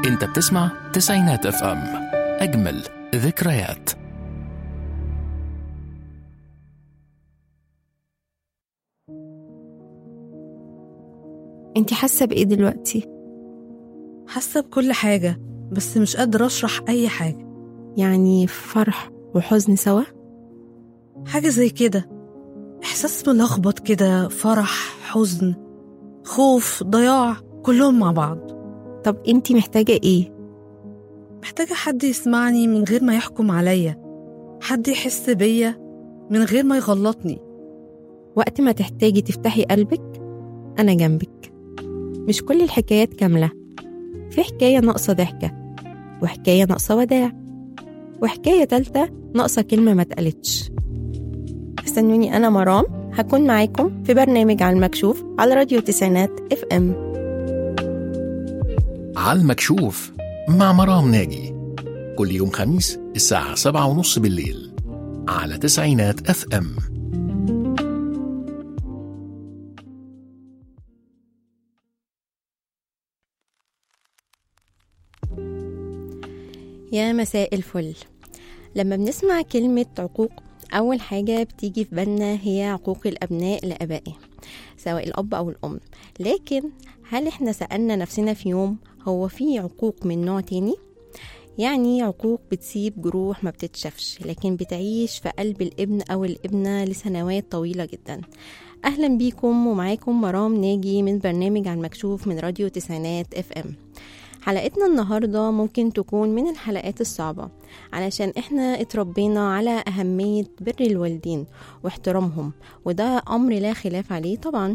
انت بتسمع تسعينات اف ام اجمل ذكريات انتي حاسة بإيه دلوقتي؟ حاسة بكل حاجة بس مش قادرة أشرح أي حاجة يعني فرح وحزن سوا؟ حاجة زي كده إحساس ملخبط كده فرح حزن خوف ضياع كلهم مع بعض طب انتي محتاجة ايه؟ محتاجة حد يسمعني من غير ما يحكم عليا حد يحس بيا من غير ما يغلطني وقت ما تحتاجي تفتحي قلبك أنا جنبك مش كل الحكايات كاملة في حكاية ناقصة ضحكة وحكاية ناقصة وداع وحكاية تالتة ناقصة كلمة ما اتقالتش استنوني أنا مرام هكون معاكم في برنامج على المكشوف على راديو تسعينات اف ام على المكشوف مع مرام ناجي كل يوم خميس الساعة سبعة ونص بالليل على تسعينات اف ام يا مساء الفل لما بنسمع كلمة عقوق أول حاجة بتيجي في بالنا هي عقوق الأبناء لآبائهم سواء الأب أو الأم لكن هل إحنا سألنا نفسنا في يوم هو في عقوق من نوع تاني؟ يعني عقوق بتسيب جروح ما بتتشافش لكن بتعيش في قلب الابن أو الابنة لسنوات طويلة جدا أهلا بيكم ومعاكم مرام ناجي من برنامج عن مكشوف من راديو تسعينات اف ام حلقتنا النهاردة ممكن تكون من الحلقات الصعبة علشان احنا اتربينا على أهمية بر الوالدين واحترامهم وده أمر لا خلاف عليه طبعا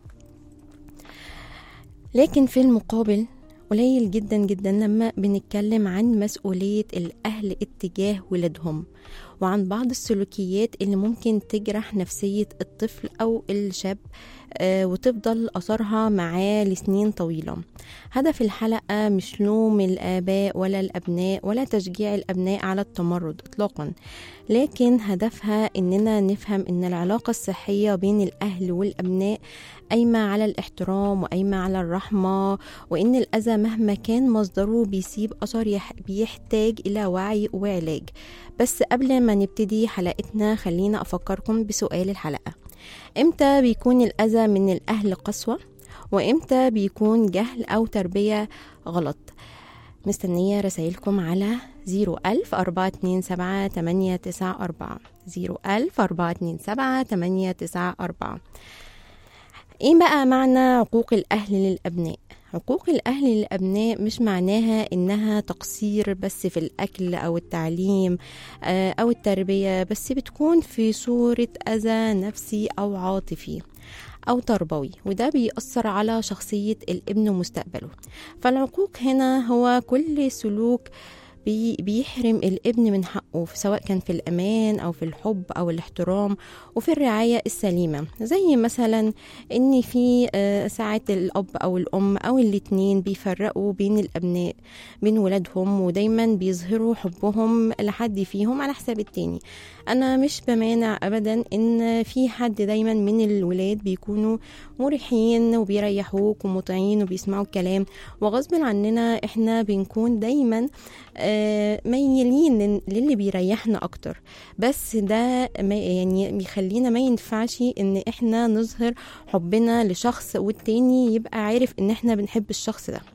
لكن في المقابل قليل جدا جدا لما بنتكلم عن مسؤولية الأهل اتجاه ولادهم وعن بعض السلوكيات اللي ممكن تجرح نفسية الطفل أو الشاب آه، وتفضل أثرها معاه لسنين طويلة هدف الحلقة مش لوم الآباء ولا الأبناء ولا تشجيع الأبناء على التمرد إطلاقا لكن هدفها إننا نفهم إن العلاقة الصحية بين الأهل والأبناء قايمة على الاحترام وقايمة على الرحمة وإن الأذى مهما كان مصدره بيسيب أثر يح- بيحتاج إلى وعي وعلاج بس قبل ما نبتدي حلقتنا خلينا أفكركم بسؤال الحلقة إمتى بيكون الأذى من الأهل قسوة وإمتى بيكون جهل أو تربية غلط مستنية رسائلكم على زيرو ألف أربعة اتنين سبعة تمانية تسعة أربعة زيرو ألف أربعة اتنين سبعة تمانية تسعة أربعة ايه بقى معنى عقوق الاهل للابناء عقوق الاهل للابناء مش معناها انها تقصير بس في الاكل او التعليم آه، او التربيه بس بتكون في صوره اذى نفسي او عاطفي أو تربوي وده بيأثر على شخصية الابن ومستقبله فالعقوق هنا هو كل سلوك بي- بيحرم الابن من حقه سواء كان في الأمان أو في الحب أو الاحترام وفي الرعاية السليمة زي مثلا إن في آه، ساعات الأب أو الأم أو الاتنين بيفرقوا بين الأبناء بين ولادهم ودايما بيظهروا حبهم لحد فيهم على حساب التاني أنا مش بمانع أبدا إن في حد دايما من الولاد بيكونوا مريحين وبيريحوك ومطيعين وبيسمعوا الكلام وغصب عننا إحنا بنكون دايما آه، ميالين لل- للي بيريحنا أكتر بس ده ما يعني بيخلينا ما ينفعش إن إحنا نظهر حبنا لشخص والتاني يبقى عارف إن إحنا بنحب الشخص ده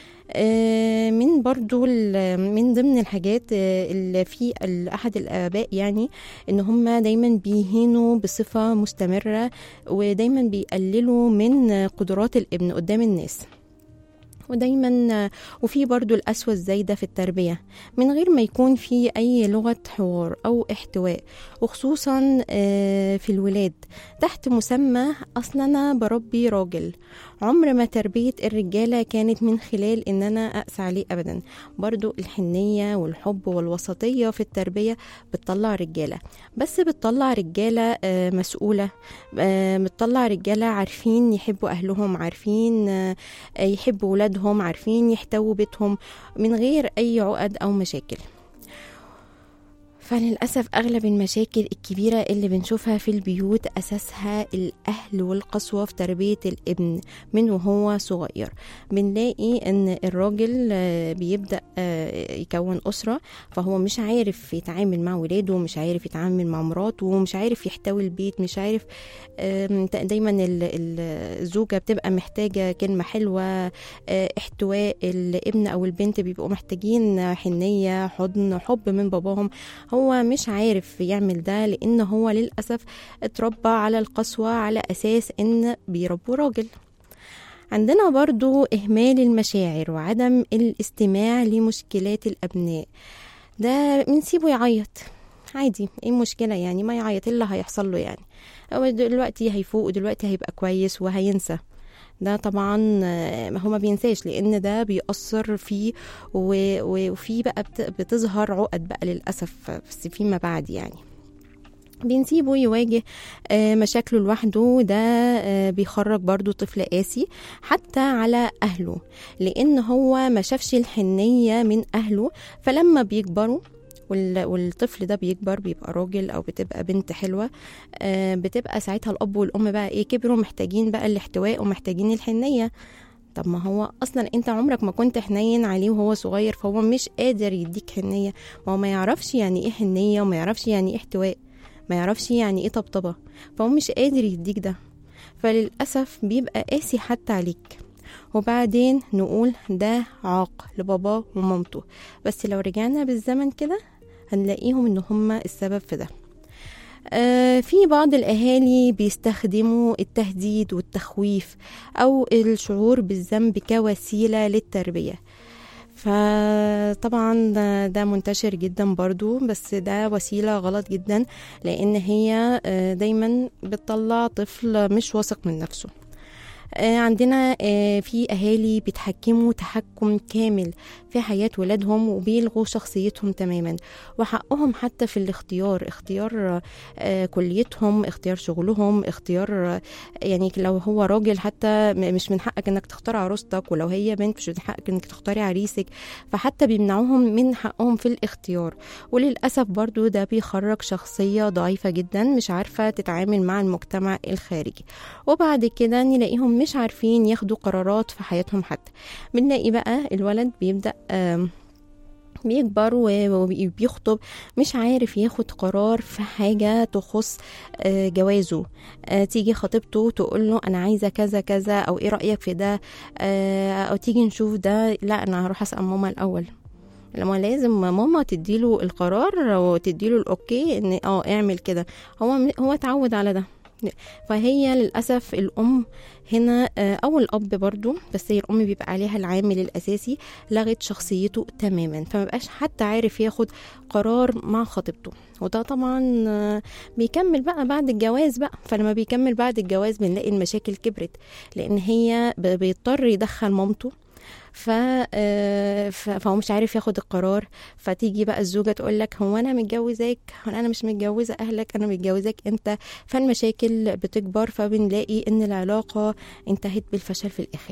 آه، من برضو ال- من ضمن الحاجات آه، اللي في ال- احد الاباء يعني ان هم دايما بيهينوا بصفه مستمره ودايما بيقللوا من قدرات الابن قدام الناس ودايما وفي برضو القسوة الزايدة في التربية من غير ما يكون في أي لغة حوار أو احتواء وخصوصا آه، في الولاد تحت مسمى أصلا أنا بربي راجل عمر ما تربية الرجالة كانت من خلال إن أنا أقسى عليه أبدا برضو الحنية والحب والوسطية في التربية بتطلع رجالة بس بتطلع رجالة آه، مسؤولة آه، بتطلع رجالة عارفين يحبوا أهلهم عارفين آه، يحبوا ولادهم عارفين يحتووا بيتهم من غير أي عقد أو مشاكل فللأسف أغلب المشاكل الكبيرة اللي بنشوفها في البيوت أساسها الأهل والقسوة في تربية الابن من وهو صغير بنلاقي أن الراجل آه، بيبدأ آه، يكون أسرة فهو مش عارف يتعامل مع ولاده مش عارف يتعامل مع مراته مش عارف يحتوي البيت مش عارف آم، دايما ال- ال- الزوجة بتبقى محتاجة كلمة حلوة آه، احتواء الابن أو البنت بيبقوا محتاجين حنية حضن حب من باباهم هو مش عارف يعمل ده لان هو للاسف اتربى على القسوه على اساس ان بيربوا راجل عندنا برضو اهمال المشاعر وعدم الاستماع لمشكلات الابناء ده بنسيبه يعيط عادي ايه المشكله يعني ما يعيط إيه اللي هيحصل له يعني هو دلوقتي هيفوق ودلوقتي هيبقى كويس وهينسى ده طبعا آه، هو ما بينساش لان ده بيأثر فيه و- و- وفي بقى بت- بتظهر عقد بقى للأسف بس فيما بعد يعني بنسيبه يواجه آه، مشاكله لوحده ده آه، بيخرج برضو طفل قاسي حتى على أهله لأن هو ما شافش الحنية من أهله فلما بيكبروا وال- والطفل ده بيكبر بيبقى راجل او بتبقى بنت حلوه آه، بتبقى ساعتها الاب والام بقى ايه كبروا محتاجين بقى الاحتواء ومحتاجين الحنيه طب ما هو اصلا انت عمرك ما كنت حنين عليه وهو صغير فهو مش قادر يديك حنيه ما هو ما يعرفش يعني ايه حنيه وما يعرفش يعني ايه احتواء ما يعرفش يعني ايه طبطبه فهو مش قادر يديك ده فللاسف بيبقى قاسي حتى عليك وبعدين نقول ده عاق لباباه ومامته بس لو رجعنا بالزمن كده هنلاقيهم ان هما السبب في ده آه، في بعض الأهالي بيستخدموا التهديد والتخويف أو الشعور بالذنب كوسيلة للتربية فطبعا ده, ده منتشر جدا برضو بس ده وسيلة غلط جدا لأن هي آه، دايما بتطلع طفل مش واثق من نفسه آه، عندنا آه، في أهالي بيتحكموا تحكم كامل في حياة ولادهم وبيلغوا شخصيتهم تماما وحقهم حتى في الاختيار اختيار آه، كليتهم اختيار شغلهم اختيار آه، يعني لو هو راجل حتى م- مش من حقك انك تختار عروستك ولو هي بنت مش من حقك انك تختاري عريسك فحتى بيمنعوهم من حقهم في الاختيار وللأسف برضو ده بيخرج شخصية ضعيفة جدا مش عارفة تتعامل مع المجتمع الخارجي وبعد كده نلاقيهم مش عارفين ياخدوا قرارات في حياتهم حتى بنلاقي بقى الولد بيبدأ آم، بيكبر و- وبيخطب مش عارف ياخد قرار في حاجة تخص آه، جوازه آه، تيجي خطيبته تقول له أنا عايزة كذا كذا أو إيه رأيك في ده آه، أو تيجي نشوف ده لا أنا هروح أسأل ماما الأول لما لازم ماما تديله القرار وتديله الاوكي ان اه اعمل كده هو هو اتعود على ده فهي للاسف الام هنا آه، او الاب برضو بس هي الام بيبقى عليها العامل الاساسي لغت شخصيته تماما فمبقاش حتى عارف ياخد قرار مع خطيبته وده طبعا آه، بيكمل بقى بعد الجواز بقى فلما بيكمل بعد الجواز بنلاقي المشاكل كبرت لان هي ب- بيضطر يدخل مامته ف... آه، ف- فهو مش عارف ياخد القرار فتيجي بقى الزوجة تقول لك هو أنا متجوزاك هو أنا مش متجوزة أهلك أنا متجوزاك أنت فالمشاكل بتكبر فبنلاقي إن العلاقة انتهت بالفشل في الآخر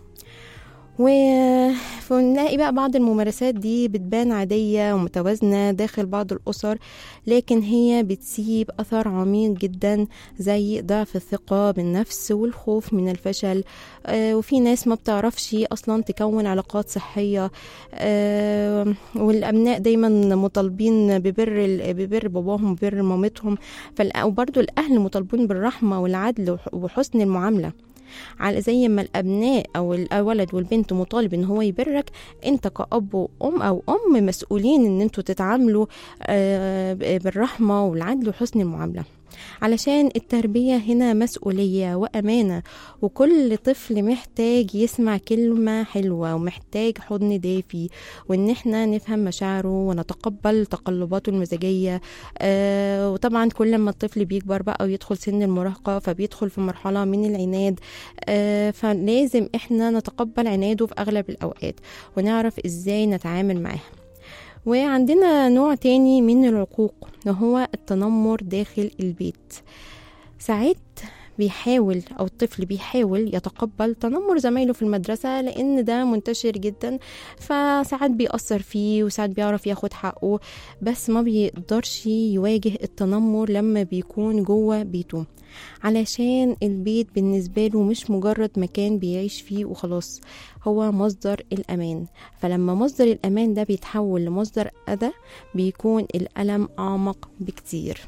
و- ونلاقي بقى بعض الممارسات دي بتبان عادية ومتوازنة داخل بعض الأسر لكن هي بتسيب أثر عميق جدا زي ضعف الثقة بالنفس والخوف من الفشل آه، وفي ناس ما بتعرفش أصلا تكون علاقات صحية آه، والأبناء دايما مطالبين ببر ال- ببر باباهم وبر مامتهم فال- وبرضو الأهل مطالبين بالرحمة والعدل وح- وحسن المعاملة على زي ما الابناء او الولد والبنت مطالب ان هو يبرك انت كاب وام او ام مسؤولين ان انتوا تتعاملوا آه، بالرحمه والعدل وحسن المعامله علشان التربية هنا مسؤولية وأمانة وكل طفل محتاج يسمع كلمة حلوة ومحتاج حضن دافي وإن احنا نفهم مشاعره ونتقبل تقلباته المزاجية آه وطبعا كل ما الطفل بيكبر بقى ويدخل سن المراهقة فبيدخل في مرحلة من العناد آه فلازم احنا نتقبل عناده في أغلب الأوقات ونعرف ازاي نتعامل معاه وعندنا نوع تاني من العقوق وهو التنمر داخل البيت ساعات بيحاول أو الطفل بيحاول يتقبل تنمر زمايله في المدرسة لأن ده منتشر جدا فساعات بيأثر فيه وساعات بيعرف ياخد حقه بس ما بيقدرش يواجه التنمر لما بيكون جوه بيته علشان البيت بالنسبة له مش مجرد مكان بيعيش فيه وخلاص هو مصدر الأمان فلما مصدر الأمان ده بيتحول لمصدر أذى بيكون الألم أعمق بكتير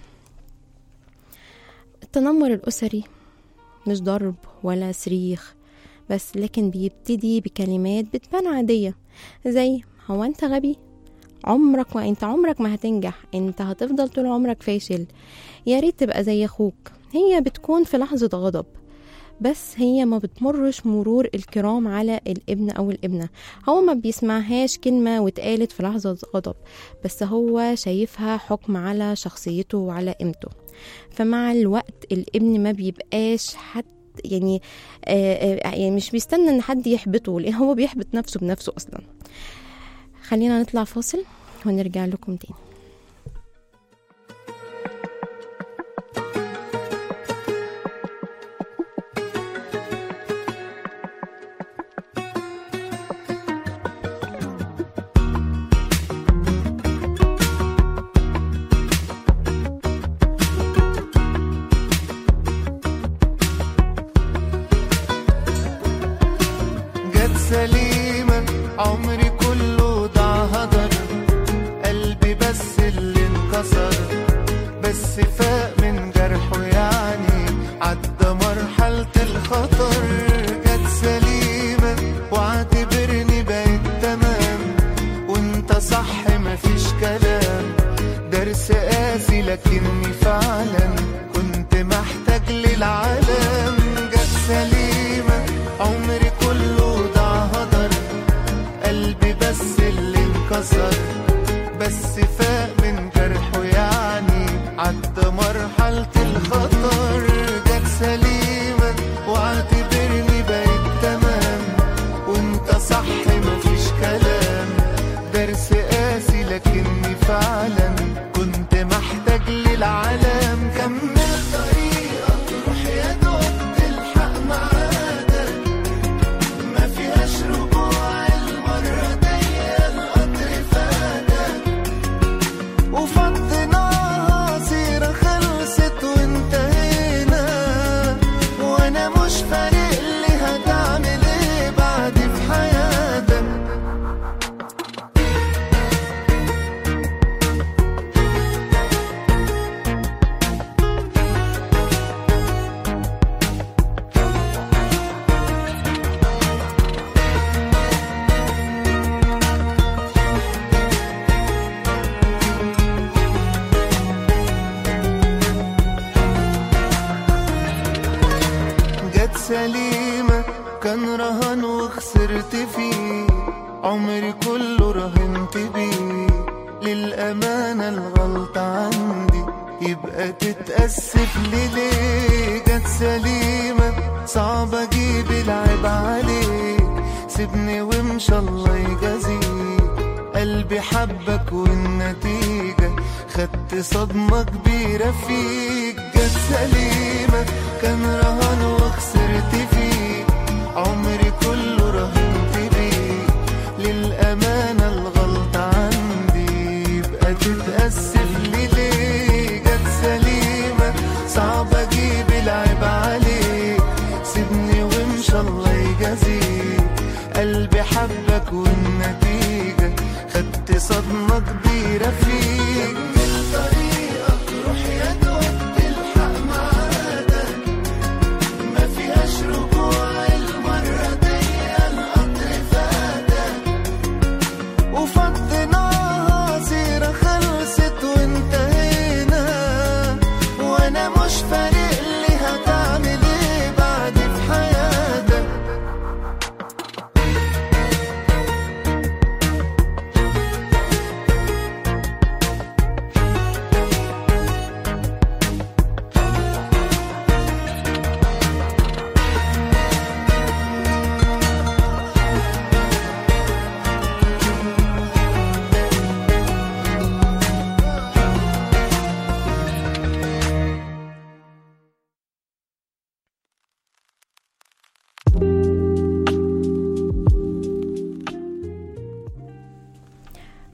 التنمر الأسري مش ضرب ولا صريخ بس لكن بيبتدي بكلمات بتبان عادية زي هو انت غبي عمرك ما انت عمرك ما هتنجح انت هتفضل طول عمرك فاشل يا ريت تبقى زي اخوك هي بتكون في لحظة غضب بس هي ما بتمرش مرور الكرام على الابن او الابنة هو ما بيسمعهاش كلمة واتقالت في لحظة غضب بس هو شايفها حكم على شخصيته وعلى قيمته فمع الوقت الابن ما بيبقاش حد يعني آه آه يعني مش بيستنى ان حد يحبطه لان هو بيحبط نفسه بنفسه اصلا خلينا نطلع فاصل ونرجع لكم تاني جت سليمة عمري كله ضاع هدر قلبي بس اللي انكسر بس فاق من جرحه يعني عدى مرحلة الخطر جت سليمة واعتبرني بقيت تمام وانت صح مفيش كلام درس قاسي لكني فعلا كنت محتاج للعالم جت سليمة عمري كله ضاع هدر قلبي بس اللي انكسر بس فاق من جرحه يعني عدى مرحلة الخطر جت سليمة واعتبرني بقيت تمام وانت صح مفيش كلام درس قاسي لكني فعلا كنت محتاج للعالم كمل طريقك روح يا دوب تلحق معادك ما فيهاش رجوع المرة دي القطر فاتك وفضيناها سيرة خلصت وانتهينا وانا مش فارق لي هتعمل ايه بعد في حياتك جت سليمة كان رهان وخسرت فيه عمري كله رهنت بيه للأمانة الغلطة عندي يبقى تتأسف لي ليه جت سليمة صعب أجيب العيب عليك سيبني وامشى الله يجازيك قلبي حبك والنتيجة خدت صدمة كبيرة فيك جت سليمة كان رهان وخسرت فيه عمري كله رهنت بيه للأمانة الغلطة عندي يبقى تتأسف لي ليه جت سليمة صعب أجيب العيب عليك سيبني وامشى الله يجازيك قلبي حبك والنتيجة خدت صدمة كبيرة فيك كمل طريقك روح يا دوب تلحق معادك ما فيهاش رجوع المرة دي القطر فاتك وفضيناها سيرة خلصت وانتهينا وانا مش فارق لي هتعمل ايه بعد في حياتك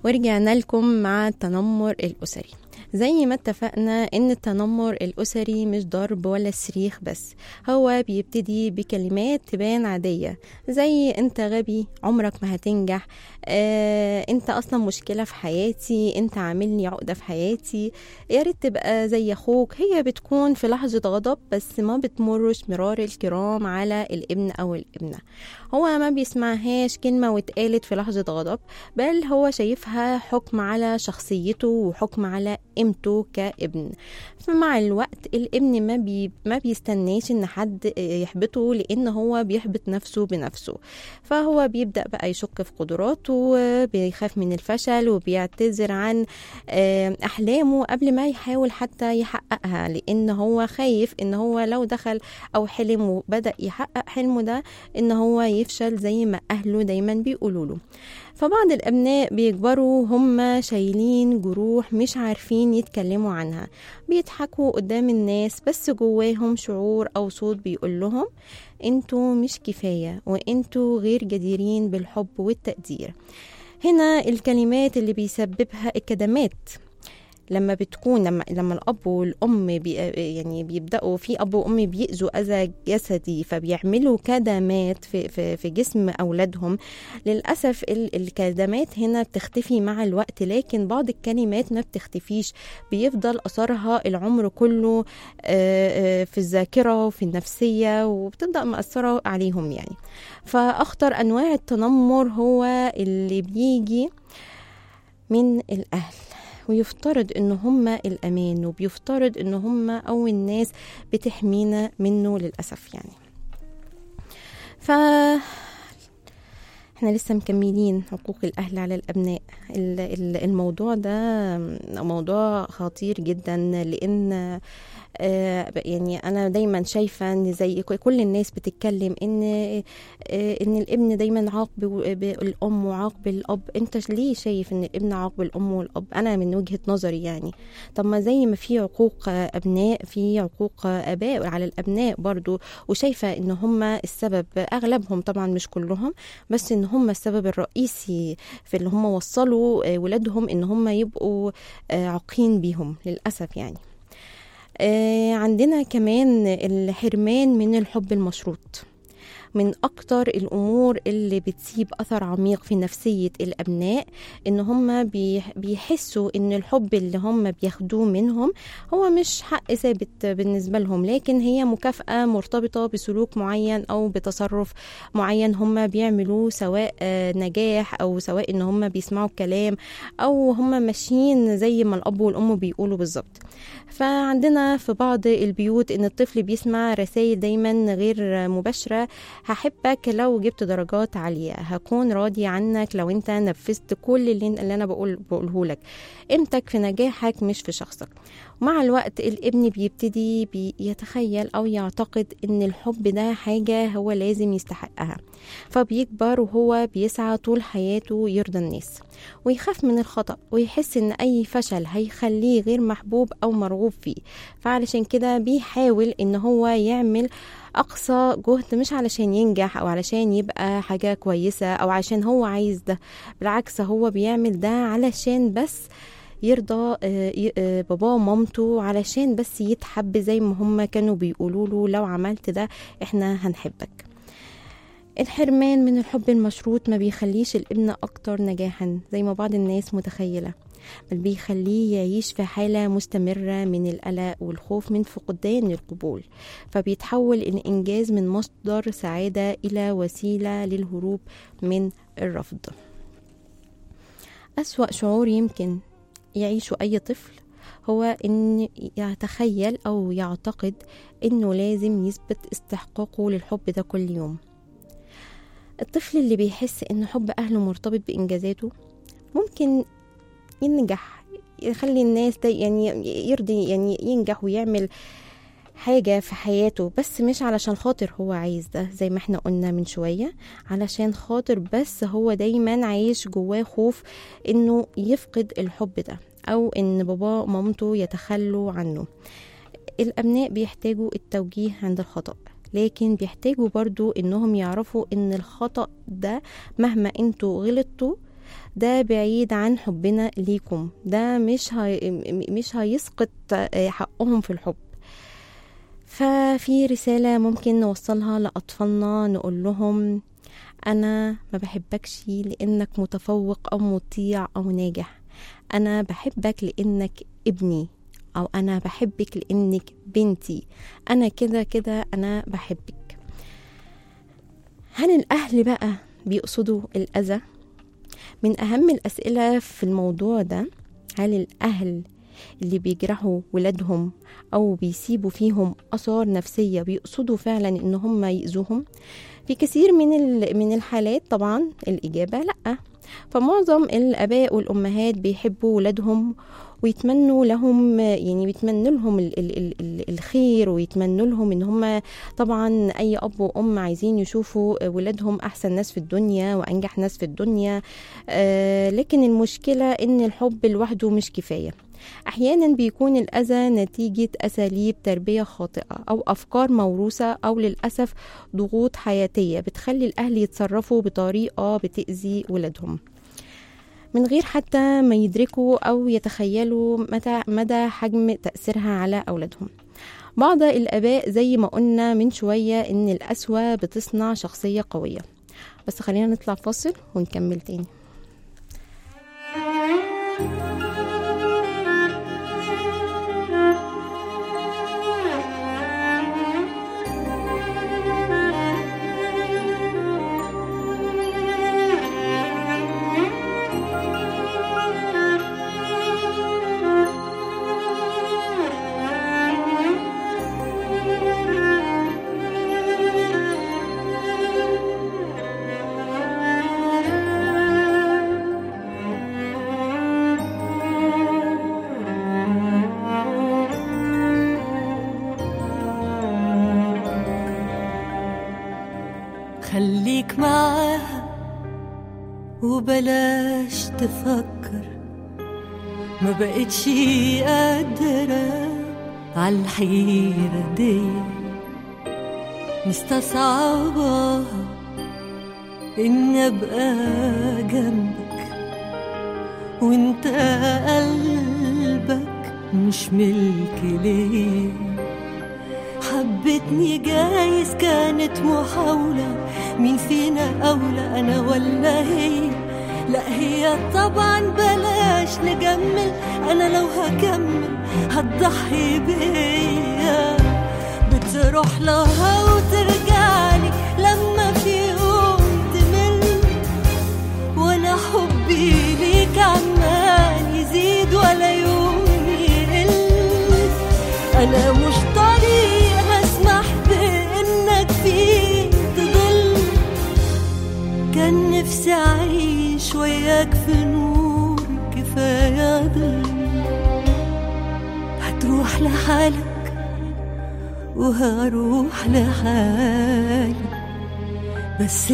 ورجعنا لكم مع التنمر الأسري زي ما اتفقنا ان التنمر الاسري مش ضرب ولا صريخ بس هو بيبتدي بكلمات تبان عاديه زي انت غبي عمرك ما هتنجح آه، انت اصلا مشكله في حياتي انت عاملني عقده في حياتي يا ريت تبقى زي اخوك هي بتكون في لحظه غضب بس ما بتمرش مرار الكرام على الابن او الابنه هو ما بيسمعهاش كلمه واتقالت في لحظه غضب بل هو شايفها حكم على شخصيته وحكم على قيمته كابن فمع الوقت الابن ما بي ما بيستناش ان حد يحبطه لان هو بيحبط نفسه بنفسه فهو بيبدا بقى يشك في قدراته بيخاف من الفشل وبيعتذر عن آه، احلامه قبل ما يحاول حتى يحققها لان هو خايف ان هو لو دخل او حلم وبدا يحقق حلمه ده ان هو يفشل زي ما اهله دايما بيقولوا له فبعض الأبناء بيكبروا هم شايلين جروح مش عارفين يتكلموا عنها بيضحكوا قدام الناس بس جواهم شعور أو صوت بيقول لهم انتوا مش كفاية وانتوا غير جديرين بالحب والتقدير هنا الكلمات اللي بيسببها الكدمات لما بتكون لما لما الاب والام بي يعني بيبداوا في اب وام بيأذوا اذى جسدي فبيعملوا كدمات في في, في جسم اولادهم للاسف ال- الكدمات هنا بتختفي مع الوقت لكن بعض الكلمات ما بتختفيش بيفضل اثرها العمر كله آه، آه، في الذاكره وفي النفسيه وبتبدا مأثره عليهم يعني فاخطر انواع التنمر هو اللي بيجي من الاهل ويفترض ان هم الامان وبيفترض ان هم او الناس بتحمينا منه للاسف يعني ف احنا لسه مكملين حقوق الاهل على الابناء ال- ال- الموضوع ده موضوع خطير جدا لان آه، يعني انا دايما شايفه ان زي ك- كل الناس بتتكلم ان آه، ان الابن دايما عاق ب- بالام وعاق بالاب انت ليه شايف ان الابن عاق بالام والاب انا من وجهه نظري يعني طب ما زي ما في عقوق آه، ابناء في عقوق آه، اباء على الابناء برضو وشايفه ان هم السبب اغلبهم طبعا مش كلهم بس ان هم السبب الرئيسي في اللي هم وصلوا آه، ولادهم ان هم يبقوا آه، عاقين بيهم للاسف يعني آه، عندنا كمان الحرمان من الحب المشروط من أكتر الأمور اللي بتسيب أثر عميق في نفسية الأبناء إن هم بيح- بيحسوا إن الحب اللي هم بياخدوه منهم هو مش حق ثابت بالنسبة لهم لكن هي مكافأة مرتبطة بسلوك معين أو بتصرف معين هم بيعملوه سواء آه، نجاح أو سواء إن هم بيسمعوا الكلام أو هم ماشيين زي ما الأب والأم بيقولوا بالظبط فعندنا في بعض البيوت ان الطفل بيسمع رسائل دايما غير مباشرة هحبك لو جبت درجات عالية هكون راضي عنك لو انت نفذت كل اللي, اللي انا بقول بقوله لك قيمتك في نجاحك مش في شخصك ومع الوقت الابن بيبتدي بيتخيل او يعتقد ان الحب ده حاجة هو لازم يستحقها فبيكبر وهو بيسعى طول حياته يرضى الناس ويخاف من الخطأ ويحس ان اي فشل هيخليه غير محبوب او مرغوب فيه فعلشان كده بيحاول ان هو يعمل اقصى جهد مش علشان ينجح او علشان يبقى حاجة كويسة او عشان هو عايز ده بالعكس هو بيعمل ده علشان بس يرضى آه، ي- آه، باباه ومامته علشان بس يتحب زي ما هم كانوا بيقولوا له لو عملت ده احنا هنحبك الحرمان من الحب المشروط ما بيخليش الابن أكتر نجاحا زي ما بعض الناس متخيلة بل بيخليه يعيش في حالة مستمرة من القلق والخوف من فقدان القبول فبيتحول الإنجاز من مصدر سعادة إلى وسيلة للهروب من الرفض أسوأ شعور يمكن يعيشه أي طفل هو إن يتخيل أو يعتقد إنه لازم يثبت استحقاقه للحب ده كل يوم الطفل اللي بيحس إن حب أهله مرتبط بإنجازاته ممكن ينجح يخلي الناس ده يعني يرضي يعني ينجح ويعمل حاجة في حياته بس مش علشان خاطر هو عايز ده زي ما احنا قلنا من شوية علشان خاطر بس هو دايما عايش جواه خوف انه يفقد الحب ده او ان باباه ومامته يتخلوا عنه الابناء بيحتاجوا التوجيه عند الخطأ لكن بيحتاجوا برضو انهم يعرفوا ان الخطأ ده مهما انتوا غلطتوا ده بعيد عن حبنا ليكم ده مش هي... مش هيسقط آه، حقهم في الحب ففي رسالة ممكن نوصلها لأطفالنا نقول لهم أنا ما بحبكش لأنك متفوق أو مطيع أو ناجح أنا بحبك لأنك ابني أو أنا بحبك لأنك بنتي أنا كده كده أنا بحبك هل الأهل بقى بيقصدوا الأذى؟ من أهم الأسئلة في الموضوع ده هل الأهل اللي بيجرحوا ولادهم أو بيسيبوا فيهم آثار نفسية بيقصدوا فعلا إن هم يأذوهم؟ في كثير من ال- من الحالات طبعا الإجابة لأ فمعظم الآباء والأمهات بيحبوا ولادهم ويتمنوا لهم يعني بيتمنوا لهم ال- ال- ال- ال- الخير ويتمنوا لهم ان هم طبعا اي اب وام عايزين يشوفوا ولادهم احسن ناس في الدنيا وانجح ناس في الدنيا آه لكن المشكله ان الحب لوحده مش كفايه احيانا بيكون الاذى نتيجه اساليب تربيه خاطئه او افكار موروثه او للاسف ضغوط حياتيه بتخلي الاهل يتصرفوا بطريقه بتاذي ولادهم من غير حتى ما يدركوا أو يتخيلوا متى مدى حجم تأثيرها على أولادهم بعض الآباء زي ما قلنا من شوية إن القسوة بتصنع شخصية قوية بس خلينا نطلع فاصل ونكمل تاني خليك معاها وبلاش تفكر ما بقتش قادرة عالحيرة دي مستصعبة إني أبقى جنبك وإنت قلبك مش ملك ليه حبتني جايز كانت محاولة مين فينا أولى أنا ولا هي لا هي طبعا بلاش نجمل أنا لو هكمل هتضحي بيا بتروح لها وترجعلي لما في يوم تمل وانا حبي ليك عمال يزيد ولا يوم يقل انا مش طريق هسمح بانك فيه تضل كان نفسي اعيش وياك في نور كفايه ضل هتروح لحالك وهروح لحالي بس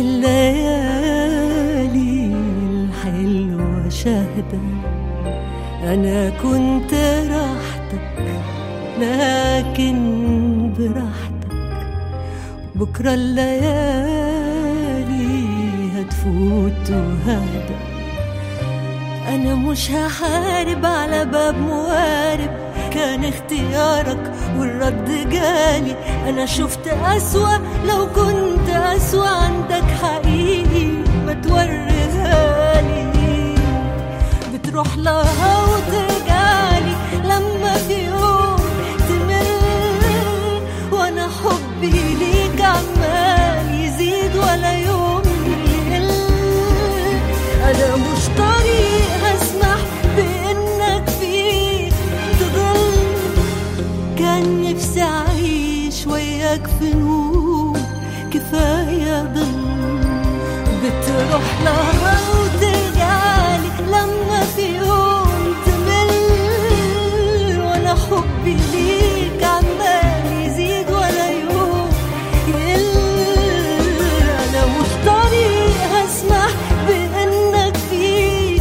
الليالي الحلوة شاهدة أنا كنت راحتك لكن براحتك بكرة الليالي هتفوت وهدى أنا مش هحارب على باب موارب كان اختيارك والرد جالي أنا شفت أسوأ لو كنت أسوأ عندك حقيقي ما توريهالي بتروح لها وترجعلي لما في يوم تمل وأنا حبي ليك عمال يزيد ولا يوم يقل أنا مش طريق هسمح بإنك فيه تضل كان نفسي أعيش وياك في نور كفاية ضل بتروح لها وترجعلي لما في يوم تمل وأنا حبي ليك عمال يزيد ولا يوم يقل أنا مش طريق هسمح بإنك فيه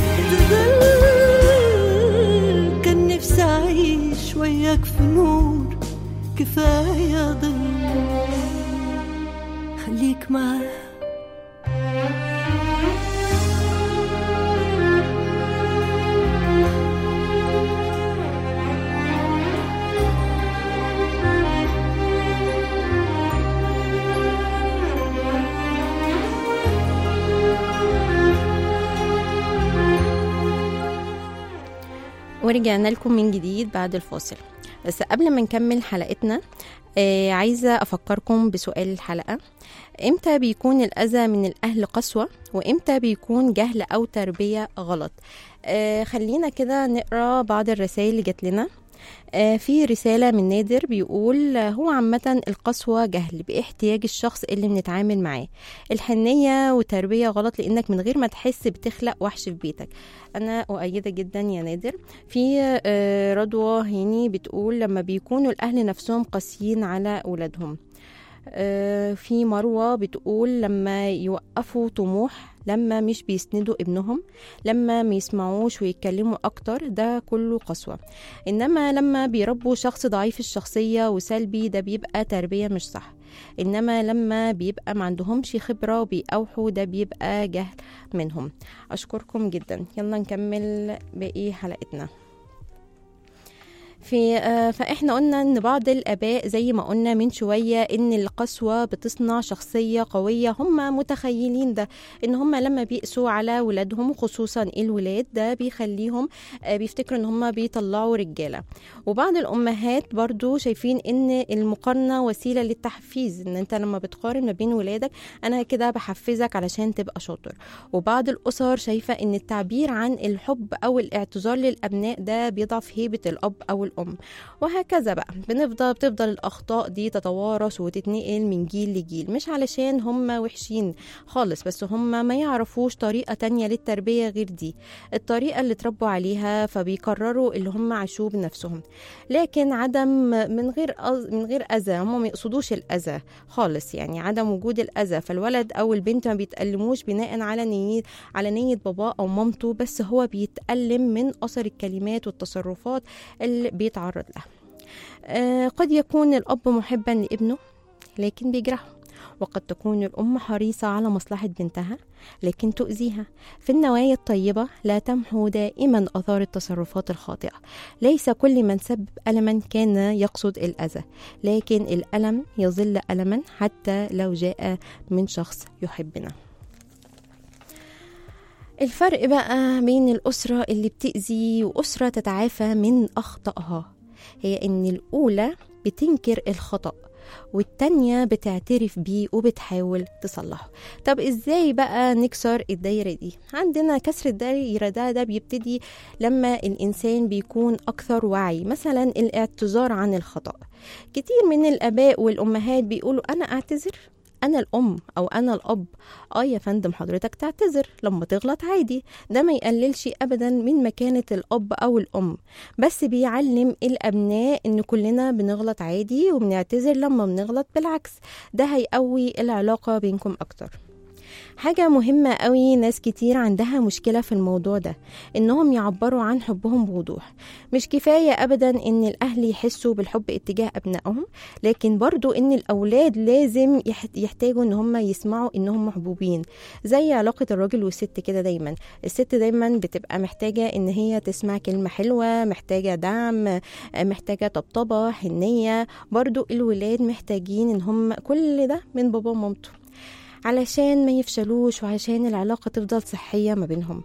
تضل كان نفسي أعيش وياك في نور كفاية ضل خليك معايا ورجعنا لكم من جديد بعد الفاصل بس قبل ما نكمل حلقتنا آه عايزة أفكركم بسؤال الحلقة إمتى بيكون الأذى من الأهل قسوة وإمتى بيكون جهل أو تربية غلط آه خلينا كده نقرأ بعض الرسائل اللي جات لنا آه، في رسالة من نادر بيقول آه، هو عامة القسوة جهل باحتياج الشخص اللي بنتعامل معاه الحنية وتربية غلط لأنك من غير ما تحس بتخلق وحش في بيتك أنا أؤيدك جدا يا نادر في آه، رضوى هيني بتقول لما بيكونوا الأهل نفسهم قاسيين على أولادهم آه، في مروة بتقول لما يوقفوا طموح لما مش بيسندوا ابنهم لما ما يسمعوش ويتكلموا أكتر ده كله قسوة إنما لما بيربوا شخص ضعيف الشخصية وسلبي ده بيبقى تربية مش صح إنما لما بيبقى ما عندهمش خبرة وبيأوحوا ده بيبقى جهل منهم أشكركم جدا يلا نكمل باقي حلقتنا في آه، فاحنا قلنا ان بعض الاباء زي ما قلنا من شويه ان القسوه بتصنع شخصيه قويه هم متخيلين ده ان هم لما بيقسوا على ولادهم وخصوصا الولاد ده بيخليهم آه، بيفتكروا ان هم بيطلعوا رجاله وبعض الامهات برضو شايفين ان المقارنه وسيله للتحفيز ان انت لما بتقارن ما بين ولادك انا كده بحفزك علشان تبقى شاطر وبعض الاسر شايفه ان التعبير عن الحب او الاعتذار للابناء ده بيضعف هيبه الاب او الام وهكذا بقى بنفضل بتفضل الاخطاء دي تتوارث وتتنقل من جيل لجيل مش علشان هم وحشين خالص بس هم ما يعرفوش طريقه تانية للتربيه غير دي الطريقه اللي اتربوا عليها فبيكرروا اللي هم عاشوه بنفسهم لكن عدم من غير أز- من غير اذى هم ما يقصدوش الاذى خالص يعني عدم وجود الاذى فالولد او البنت ما بيتألموش بناء على نية على نية باباه او مامته بس هو بيتألم من اثر الكلمات والتصرفات اللي بيتعرض لها آه، قد يكون الاب محبا لابنه لكن بيجرحه وقد تكون الأم حريصة على مصلحة بنتها لكن تؤذيها في النوايا الطيبة لا تمحو دائما أثار التصرفات الخاطئة ليس كل من سبب ألما كان يقصد الأذى لكن الألم يظل ألما حتى لو جاء من شخص يحبنا الفرق بقى بين الأسرة اللي بتأذي وأسرة تتعافى من أخطائها هي إن الأولى بتنكر الخطأ والتانية بتعترف بيه وبتحاول تصلحه طب ازاي بقى نكسر الدايرة دي عندنا كسر الدايرة ده ده بيبتدي لما الإنسان بيكون أكثر وعي مثلا الاعتذار عن الخطأ كتير من الآباء والأمهات بيقولوا أنا أعتذر أنا الأم أو أنا الأب آه يا فندم حضرتك تعتذر لما تغلط عادي ده ما يقللش أبدا من مكانة الأب أو الأم بس بيعلم الأبناء إن كلنا بنغلط عادي وبنعتذر لما بنغلط بالعكس ده هيقوي العلاقة بينكم أكتر حاجة مهمة قوي ناس كتير عندها مشكلة في الموضوع ده إنهم يعبروا عن حبهم بوضوح مش كفاية أبدا إن الأهل يحسوا بالحب اتجاه أبنائهم لكن برضو إن الأولاد لازم يح- يحتاجوا إن هم يسمعوا إنهم محبوبين زي علاقة الراجل والست كده دايما الست دايما بتبقى محتاجة إن هي تسمع كلمة حلوة محتاجة دعم محتاجة طبطبة حنية برضو الولاد محتاجين إن هم كل ده من بابا ومامته علشان ما يفشلوش وعشان العلاقة تفضل صحية ما بينهم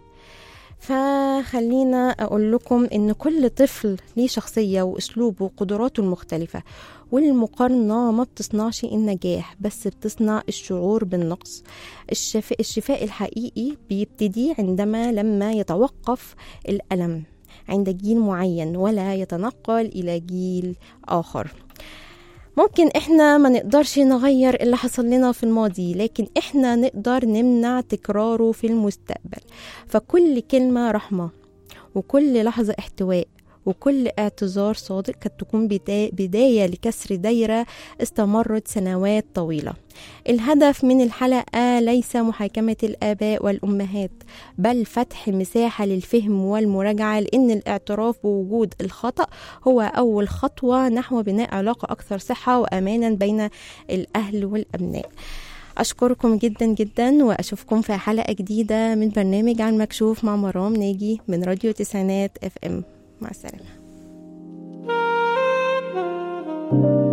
فخلينا أقول لكم إن كل طفل ليه شخصية وأسلوبه وقدراته المختلفة والمقارنة ما بتصنعش النجاح بس بتصنع الشعور بالنقص الشفاء, الشفاء الحقيقي بيبتدي عندما لما يتوقف الألم عند جيل معين ولا يتنقل إلى جيل آخر ممكن احنا ما نقدرش نغير اللي حصل لنا في الماضي لكن احنا نقدر نمنع تكراره في المستقبل فكل كلمة رحمة وكل لحظة احتواء وكل اعتذار صادق قد تكون بدا- بداية لكسر دايرة استمرت سنوات طويلة الهدف من الحلقة ليس محاكمة الآباء والأمهات بل فتح مساحة للفهم والمراجعة لأن الاعتراف بوجود الخطأ هو أول خطوة نحو بناء علاقة أكثر صحة وأمانا بين الأهل والأبناء أشكركم جدا جدا وأشوفكم في حلقة جديدة من برنامج عن مكشوف مع مرام ناجي من راديو تسعينات اف ام مع السلامة